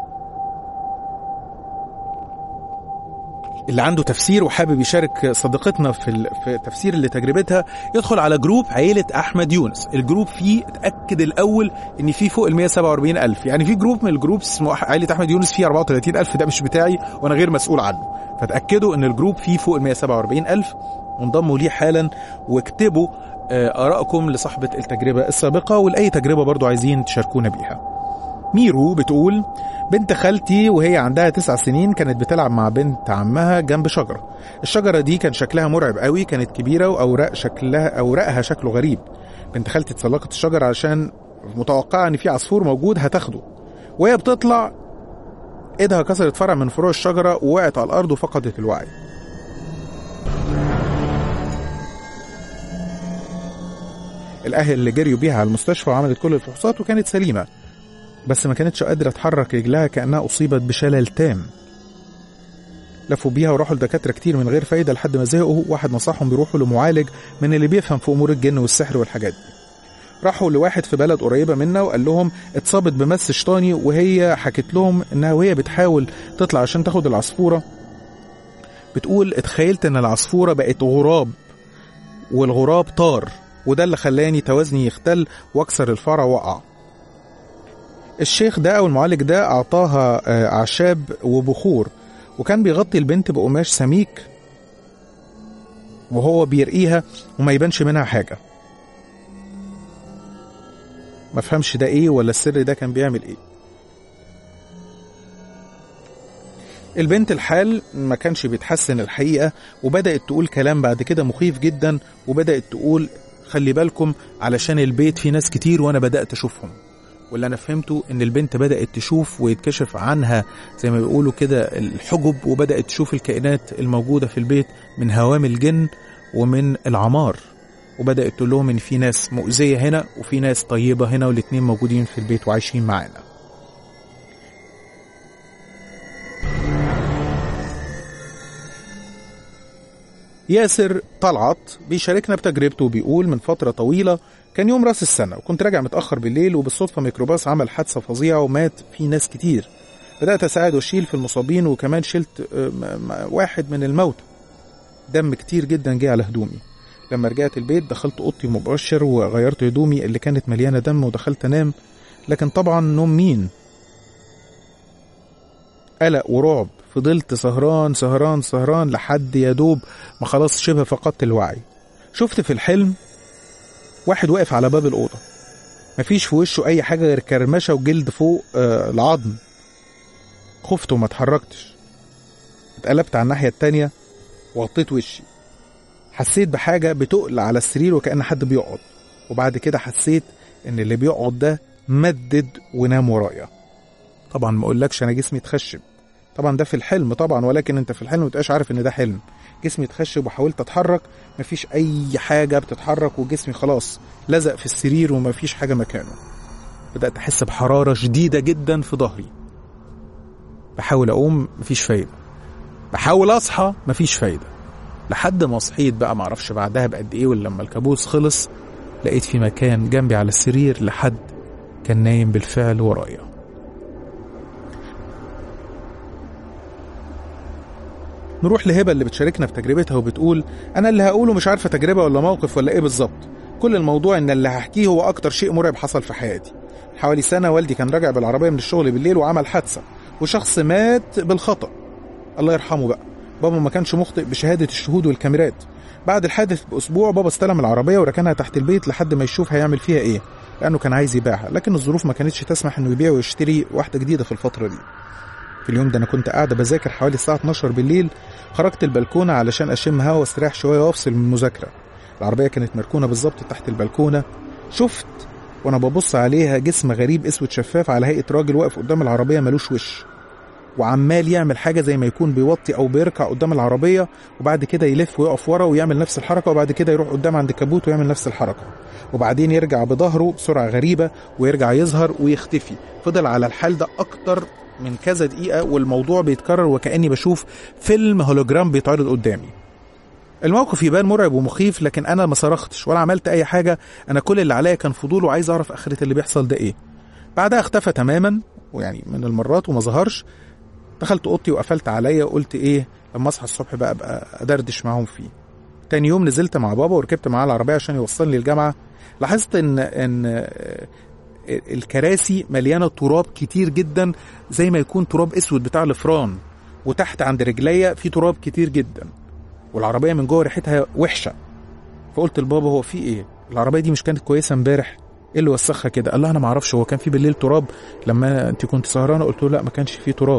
اللي عنده تفسير وحابب يشارك صديقتنا في ال- في تفسير اللي تجربتها يدخل على جروب عيلة أحمد يونس الجروب فيه اتأكد الأول إن فيه فوق ال 147 ألف يعني في جروب من الجروب اسمه أح- عيلة أحمد يونس فيه 34 ألف ده مش بتاعي وأنا غير مسؤول عنه فتأكدوا إن الجروب فيه فوق ال 147 ألف وانضموا ليه حالا واكتبوا آه، آرائكم لصاحبة التجربة السابقة ولأي تجربة برضو عايزين تشاركونا بيها ميرو بتقول بنت خالتي وهي عندها تسع سنين كانت بتلعب مع بنت عمها جنب شجرة الشجرة دي كان شكلها مرعب قوي كانت كبيرة وأوراق شكلها أوراقها شكله غريب بنت خالتي اتسلقت الشجرة عشان متوقعة إن في عصفور موجود هتاخده وهي بتطلع ايدها كسرت فرع من فروع الشجرة ووقعت على الأرض وفقدت الوعي الأهل اللي جريوا بيها على المستشفى وعملت كل الفحوصات وكانت سليمة بس ما كانتش قادرة تحرك رجلها كأنها أصيبت بشلل تام لفوا بيها وراحوا لدكاترة كتير من غير فايدة لحد ما زهقوا واحد نصحهم يروحوا لمعالج من اللي بيفهم في أمور الجن والسحر والحاجات دي راحوا لواحد في بلد قريبة منا وقال لهم اتصابت بمس شيطاني وهي حكت لهم انها وهي بتحاول تطلع عشان تاخد العصفورة بتقول اتخيلت ان العصفورة بقت غراب والغراب طار وده اللي خلاني توازني يختل واكسر الفرع وقع الشيخ ده او المعالج ده اعطاها آه، اعشاب وبخور وكان بيغطي البنت بقماش سميك وهو بيرقيها وما يبانش منها حاجة ما فهمش ده ايه ولا السر ده كان بيعمل ايه البنت الحال ما كانش بيتحسن الحقيقة وبدأت تقول كلام بعد كده مخيف جدا وبدأت تقول خلي بالكم علشان البيت فيه ناس كتير وانا بدأت اشوفهم واللي انا فهمته ان البنت بدأت تشوف ويتكشف عنها زي ما بيقولوا كده الحجب وبدأت تشوف الكائنات الموجودة في البيت من هوام الجن ومن العمار وبدأت تقول لهم إن في ناس مؤذية هنا وفي ناس طيبة هنا والاتنين موجودين في البيت وعايشين معانا ياسر طلعت بيشاركنا بتجربته وبيقول من فترة طويلة كان يوم راس السنة وكنت راجع متأخر بالليل وبالصدفة ميكروباص عمل حادثة فظيعة ومات فيه ناس كتير بدأت أساعد وأشيل في المصابين وكمان شلت آه، م- م- واحد من الموتى دم كتير جدا جه على هدومي لما رجعت البيت دخلت اوضتي مباشر وغيرت هدومي اللي كانت مليانه دم ودخلت انام لكن طبعا نوم مين قلق ورعب فضلت سهران سهران سهران لحد يا دوب ما خلاص شبه فقدت الوعي شفت في الحلم واحد واقف على باب الأوضة مفيش في وشه أي حاجة غير كرمشة وجلد فوق آه العظم خفت وما اتحركتش اتقلبت على الناحية التانية وغطيت وشي حسيت بحاجة بتقل على السرير وكأن حد بيقعد وبعد كده حسيت إن اللي بيقعد ده مدد ونام ورايا طبعا ما اقولكش انا جسمي اتخشب طبعا ده في الحلم طبعا ولكن انت في الحلم ما تبقاش عارف ان ده حلم جسمي اتخشب وحاولت اتحرك مفيش اي حاجه بتتحرك وجسمي خلاص لزق في السرير ومفيش حاجه مكانه بدات احس بحراره شديده جدا في ظهري بحاول اقوم مفيش فايده بحاول اصحى مفيش فايده لحد ما صحيت بقى معرفش بعدها بقد ايه ولا لما الكابوس خلص لقيت في مكان جنبي على السرير لحد كان نايم بالفعل ورايا نروح لهبه اللي بتشاركنا في تجربتها وبتقول انا اللي هقوله مش عارفه تجربه ولا موقف ولا ايه بالظبط كل الموضوع ان اللي هحكيه هو اكتر شيء مرعب حصل في حياتي حوالي سنه والدي كان راجع بالعربيه من الشغل بالليل وعمل حادثه وشخص مات بالخطا الله يرحمه بقى بابا ما كانش مخطئ بشهاده الشهود والكاميرات بعد الحادث باسبوع بابا استلم العربيه وركنها تحت البيت لحد ما يشوف هيعمل فيها ايه لانه كان عايز يبيعها لكن الظروف ما كانتش تسمح انه يبيع ويشتري واحده جديده في الفتره دي في اليوم ده انا كنت قاعده بذاكر حوالي الساعه 12 بالليل خرجت البلكونه علشان اشم هوا واستريح شويه وافصل من المذاكره العربيه كانت مركونه بالظبط تحت البلكونه شفت وانا ببص عليها جسم غريب اسود شفاف على هيئه راجل واقف قدام العربيه ملوش وش وعمال يعمل حاجه زي ما يكون بيوطي او بيركع قدام العربيه وبعد كده يلف ويقف ورا ويعمل نفس الحركه وبعد كده يروح قدام عند الكابوت ويعمل نفس الحركه وبعدين يرجع بظهره بسرعه غريبه ويرجع يظهر ويختفي فضل على الحال ده اكتر من كذا دقيقه والموضوع بيتكرر وكاني بشوف فيلم هولوجرام بيتعرض قدامي الموقف يبان مرعب ومخيف لكن انا ما صرختش ولا عملت اي حاجه انا كل اللي عليا كان فضول وعايز اعرف اخره اللي بيحصل ده ايه بعدها اختفى تماما ويعني من المرات وما ظهرش دخلت اوضتي وقفلت عليا وقلت ايه لما اصحى الصبح بقى ابقى ادردش معاهم فيه تاني يوم نزلت مع بابا وركبت معاه العربيه عشان يوصلني الجامعه لاحظت ان ان الكراسي مليانه تراب كتير جدا زي ما يكون تراب اسود بتاع الفران وتحت عند رجليا في تراب كتير جدا والعربيه من جوه ريحتها وحشه فقلت لبابا هو في ايه العربيه دي مش كانت كويسه امبارح ايه اللي وسخها كده قال لها انا ما اعرفش هو كان في بالليل تراب لما انت كنت سهرانه قلت له لا ما كانش فيه تراب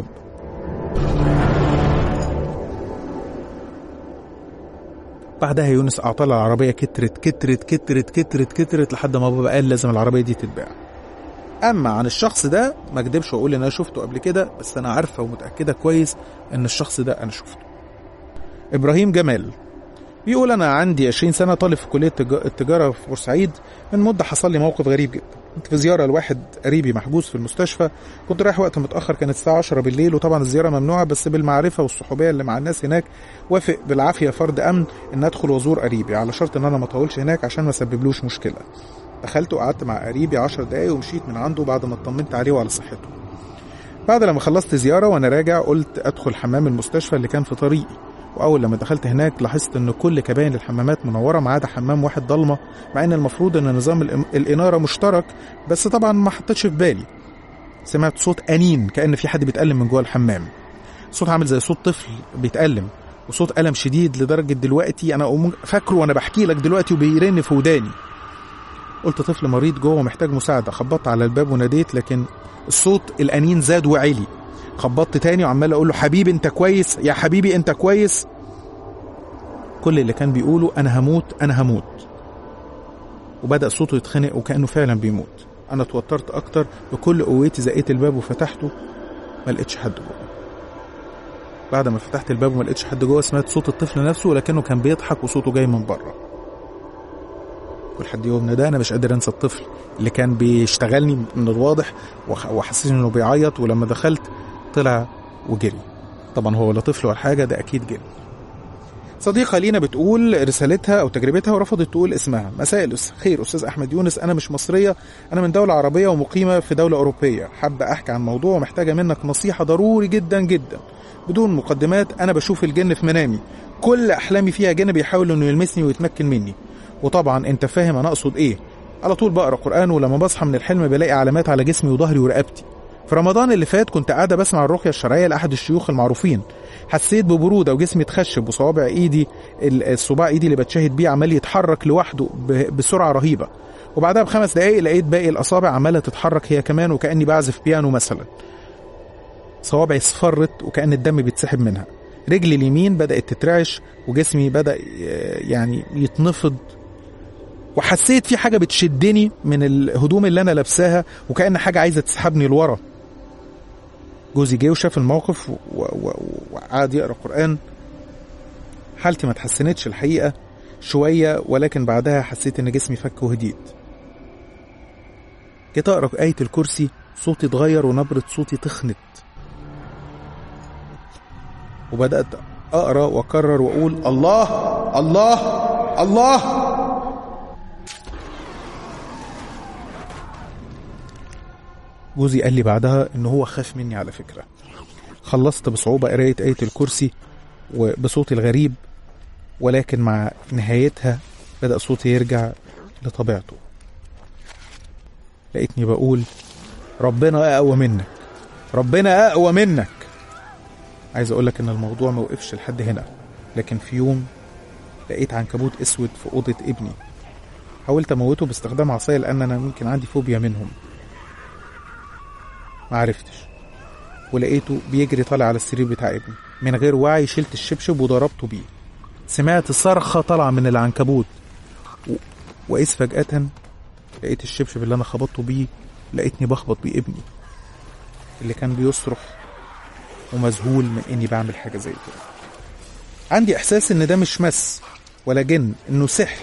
بعدها يونس اعطى لها العربيه كترت كترت كترت كترت كترت لحد ما بابا قال لازم العربيه دي تتباع اما عن الشخص ده ما اكدبش واقول ان انا شفته قبل كده بس انا عارفه ومتاكده كويس ان الشخص ده انا شفته ابراهيم جمال بيقول انا عندي 20 سنه طالب في كليه التجاره في بورسعيد من مده حصل لي موقف غريب جدا كنت في زياره لواحد قريبي محجوز في المستشفى كنت رايح وقت متاخر كانت الساعه 10 بالليل وطبعا الزياره ممنوعه بس بالمعرفه والصحوبيه اللي مع الناس هناك وافق بالعافيه فرد امن ان ادخل وازور قريبي على شرط ان انا ما اطولش هناك عشان ما اسببلوش مشكله دخلت وقعدت مع قريبي 10 دقايق ومشيت من عنده بعد ما اطمنت عليه وعلى صحته بعد لما خلصت زياره وانا راجع قلت ادخل حمام المستشفى اللي كان في طريقي واول لما دخلت هناك لاحظت ان كل كباين الحمامات منوره ما عدا حمام واحد ضلمه مع ان المفروض ان نظام الاناره مشترك بس طبعا ما حطيتش في بالي سمعت صوت انين كان في حد بيتالم من جوه الحمام صوت عامل زي صوت طفل بيتالم وصوت الم شديد لدرجه دلوقتي انا فاكره وانا بحكي لك دلوقتي وبيرن في وداني قلت طفل مريض جوه ومحتاج مساعده خبطت على الباب وناديت لكن الصوت الانين زاد وعلي خبطت تاني وعمال اقول له حبيبي انت كويس يا حبيبي انت كويس كل اللي كان بيقوله انا هموت انا هموت وبدا صوته يتخنق وكانه فعلا بيموت انا اتوترت اكتر بكل قوتي زقيت الباب وفتحته ما لقيتش حد جوه بعد ما فتحت الباب وما لقيتش حد جوه سمعت صوت الطفل نفسه ولكنه كان بيضحك وصوته جاي من بره ولحد يومنا ده انا مش قادر انسى الطفل اللي كان بيشتغلني من الواضح وح- وحسسني انه بيعيط ولما دخلت طلع وجري طبعا هو لا طفل ولا حاجه ده اكيد جري صديقة لينا بتقول رسالتها أو تجربتها ورفضت تقول اسمها مساء الخير أستاذ أحمد يونس أنا مش مصرية أنا من دولة عربية ومقيمة في دولة أوروبية حابة أحكي عن موضوع ومحتاجة منك نصيحة ضروري جدا جدا بدون مقدمات أنا بشوف الجن في منامي كل أحلامي فيها جن بيحاول إنه يلمسني ويتمكن مني وطبعا أنت فاهم أنا أقصد إيه على طول بقرا قرآن ولما بصحى من الحلم بلاقي علامات على جسمي وظهري ورقبتي في رمضان اللي فات كنت قاعدة بسمع الرقية الشرعية لأحد الشيوخ المعروفين حسيت ببرودة وجسمي اتخشب وصوابع ايدي ال- الصباع ايدي اللي بتشاهد بيه عمال يتحرك لوحده ب- بسرعة رهيبة وبعدها بخمس دقايق لقيت باقي الأصابع عمالة تتحرك هي كمان وكأني بعزف بيانو مثلا صوابعي اصفرت وكأن الدم بيتسحب منها رجلي اليمين بدأت تترعش وجسمي بدأ ي- يعني يتنفض وحسيت في حاجة بتشدني من الهدوم اللي أنا لابساها وكأن حاجة عايزة تسحبني لورا جوزي جه وشاف الموقف و- و- و- وقعد يقرا قرآن حالتي ما اتحسنتش الحقيقة شوية ولكن بعدها حسيت إن جسمي فك وهديت جيت أقرأ آية الكرسي صوتي اتغير ونبرة صوتي تخنت وبدأت أقرأ وأكرر وأقول الله الله الله جوزي قال لي بعدها إن هو خاف مني على فكرة خلصت بصعوبة قراية آية الكرسي وبصوتي الغريب ولكن مع نهايتها بدأ صوتي يرجع لطبيعته لقيتني بقول ربنا أقوى منك ربنا أقوى منك عايز أقولك إن الموضوع ما وقفش لحد هنا لكن في يوم لقيت عنكبوت أسود في أوضة ابني حاولت أموته باستخدام عصاية لأن أنا ممكن عندي فوبيا منهم ما عرفتش ولقيته بيجري طالع على السرير بتاع ابني من غير وعي شلت الشبشب وضربته بيه سمعت صرخة طالعة من العنكبوت و... وإذ فجأة لقيت الشبشب اللي أنا خبطته بيه لقيتني بخبط بيه ابني اللي كان بيصرخ ومذهول من إني بعمل حاجة زي كده عندي إحساس إن ده مش مس ولا جن إنه سحر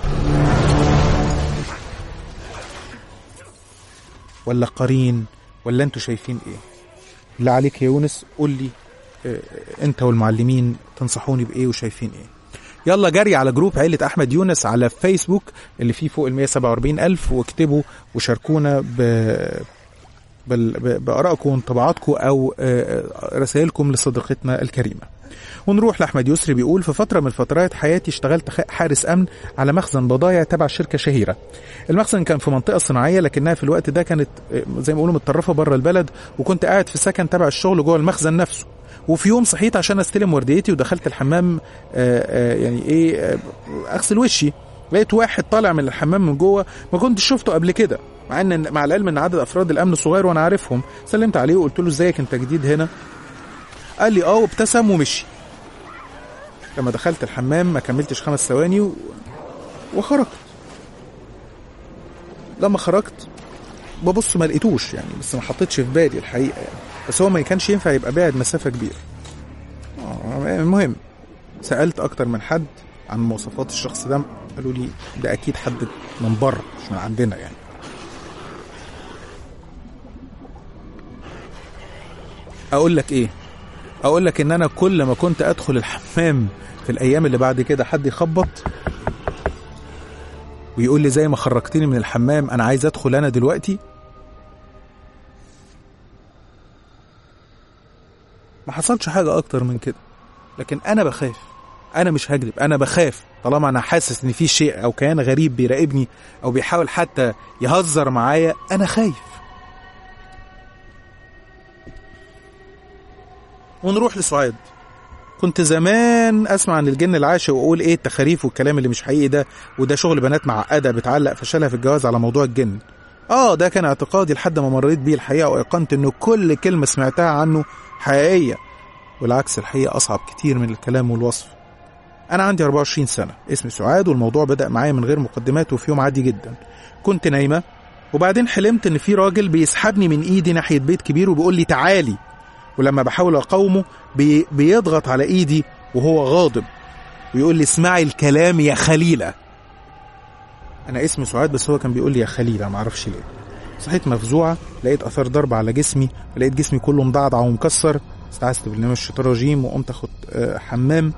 ولا قرين ولا انتوا شايفين ايه اللي عليك يا يونس قول لي اه، انت والمعلمين تنصحوني بايه وشايفين ايه يلا جري على جروب عيلة أحمد يونس على فيسبوك اللي فيه فوق ال 147 ألف واكتبوا وشاركونا ب... بال... ب- بآرائكم وانطباعاتكم أو آه، رسائلكم لصديقتنا الكريمة ونروح لأحمد يسري بيقول في فترة من فترات حياتي اشتغلت خ- حارس أمن على مخزن بضايع تبع شركة شهيرة المخزن كان في منطقة صناعية لكنها في الوقت ده كانت آه، زي ما بيقولوا متطرفة بره البلد وكنت قاعد في سكن تبع الشغل جوه المخزن نفسه وفي يوم صحيت عشان استلم ورديتي ودخلت الحمام آه، آه، يعني ايه آه، اغسل وشي لقيت واحد طالع من الحمام من جوه ما كنتش شفته قبل كده مع ان مع العلم ان عدد افراد الامن صغير وانا عارفهم سلمت عليه وقلت له ازيك انت جديد هنا قال لي اه وابتسم ومشي لما دخلت الحمام ما كملتش خمس ثواني و... وخرجت لما خرجت ببص ما لقيتوش يعني بس ما حطيتش في بالي الحقيقه يعني بس هو ما كانش ينفع يبقى بعد مسافه كبيره آه، المهم سالت اكتر من حد عن مواصفات الشخص ده قالوا لي ده اكيد حد من بره مش من عندنا يعني اقول لك ايه اقول لك ان انا كل ما كنت ادخل الحمام في الايام اللي بعد كده حد يخبط ويقول لي زي ما خرجتني من الحمام انا عايز ادخل انا دلوقتي ما حصلش حاجه اكتر من كده لكن انا بخاف انا مش هكذب انا بخاف طالما انا حاسس ان في شيء او كيان غريب بيراقبني او بيحاول حتى يهزر معايا انا خايف ونروح لسعاد كنت زمان اسمع عن الجن العاشق واقول ايه التخاريف والكلام اللي مش حقيقي ده وده شغل بنات معقده بتعلق فشلها في الجواز على موضوع الجن اه ده كان اعتقادي لحد ما مريت بيه الحقيقه وايقنت انه كل كلمه سمعتها عنه حقيقيه والعكس الحقيقه اصعب كتير من الكلام والوصف انا عندي 24 سنه اسمي سعاد والموضوع بدا معايا من غير مقدمات وفي يوم عادي جدا كنت نايمه وبعدين حلمت ان في راجل بيسحبني من ايدي ناحيه بيت كبير وبيقول لي تعالي ولما بحاول اقاومه بي بيضغط على ايدي وهو غاضب ويقول لي اسمعي الكلام يا خليله انا اسمي سعاد بس هو كان بيقول لي يا خليل ما اعرفش ليه صحيت مفزوعه لقيت اثار ضرب على جسمي ولقيت جسمي كله مضعضع ومكسر استعذت بالله من الشيطان الرجيم وقمت اخد آه، حمام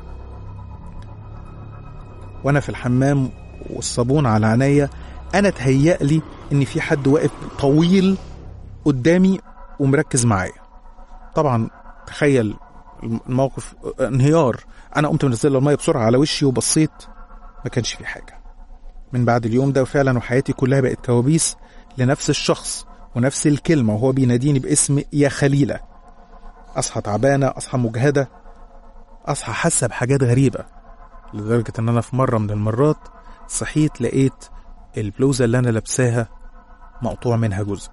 وانا في الحمام والصابون على عينيا انا تهيأ لي ان في حد واقف طويل قدامي ومركز معايا طبعا تخيل الموقف آه، انهيار انا قمت منزل الميه بسرعه على وشي وبصيت ما كانش في حاجه من بعد اليوم ده فعلا وحياتي كلها بقت كوابيس لنفس الشخص ونفس الكلمة وهو بيناديني باسم يا خليلة أصحى تعبانة أصحى مجهدة أصحى حاسة بحاجات غريبة لدرجة إن أنا في مرة من المرات صحيت لقيت البلوزة اللي أنا لابساها مقطوع منها جزء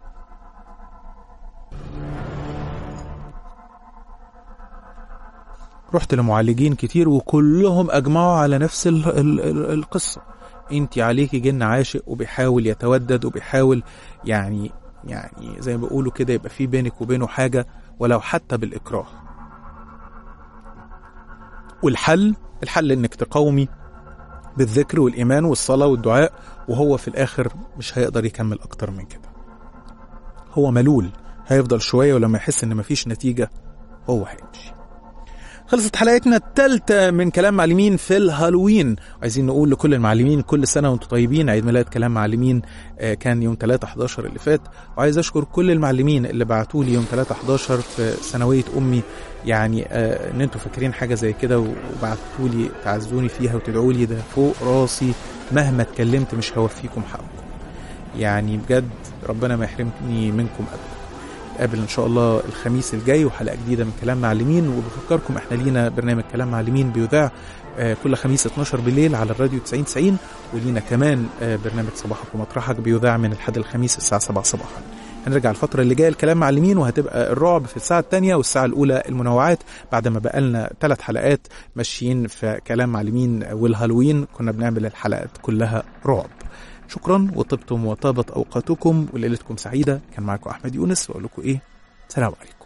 رحت لمعالجين كتير وكلهم أجمعوا على نفس ال ال ال القصة انت عليكي جن عاشق وبيحاول يتودد وبيحاول يعني يعني زي ما بيقولوا كده يبقى في بينك وبينه حاجة ولو حتى بالإكراه والحل الحل انك تقاومي بالذكر والإيمان والصلاة والدعاء وهو في الآخر مش هيقدر يكمل أكتر من كده هو ملول هيفضل شوية ولما يحس إن مفيش نتيجة هو هيمشي خلصت حلقتنا الثالثة من كلام معلمين في الهالوين عايزين نقول لكل المعلمين كل سنة وانتم طيبين عيد ميلاد كلام معلمين آه، كان يوم 3 11 اللي فات وعايز اشكر كل المعلمين اللي بعتوا لي يوم 3 11 في ثانوية امي يعني آه، ان انتوا فاكرين حاجة زي كده وبعتوا لي تعزوني فيها وتدعوا لي ده فوق راسي مهما اتكلمت مش هوفيكم حقكم يعني بجد ربنا ما يحرمني منكم ابدا نتقابل ان شاء الله الخميس الجاي وحلقه جديده من كلام معلمين وبفكركم احنا لينا برنامج كلام معلمين بيذاع آه، كل خميس 12 بالليل على الراديو 90 90 ولينا كمان آه، برنامج صباحك ومطرحك بيذاع من الحد الخميس الساعه 7 صباحا هنرجع الفترة اللي جاية الكلام معلمين وهتبقى الرعب في الساعة الثانية والساعة الأولى المنوعات بعد ما بقالنا ثلاث حلقات ماشيين في كلام معلمين والهالوين كنا بنعمل الحلقات كلها رعب شكرا وطبتم وطابت أوقاتكم وليلتكم سعيدة كان معكم أحمد يونس وأقول لكم إيه سلام عليكم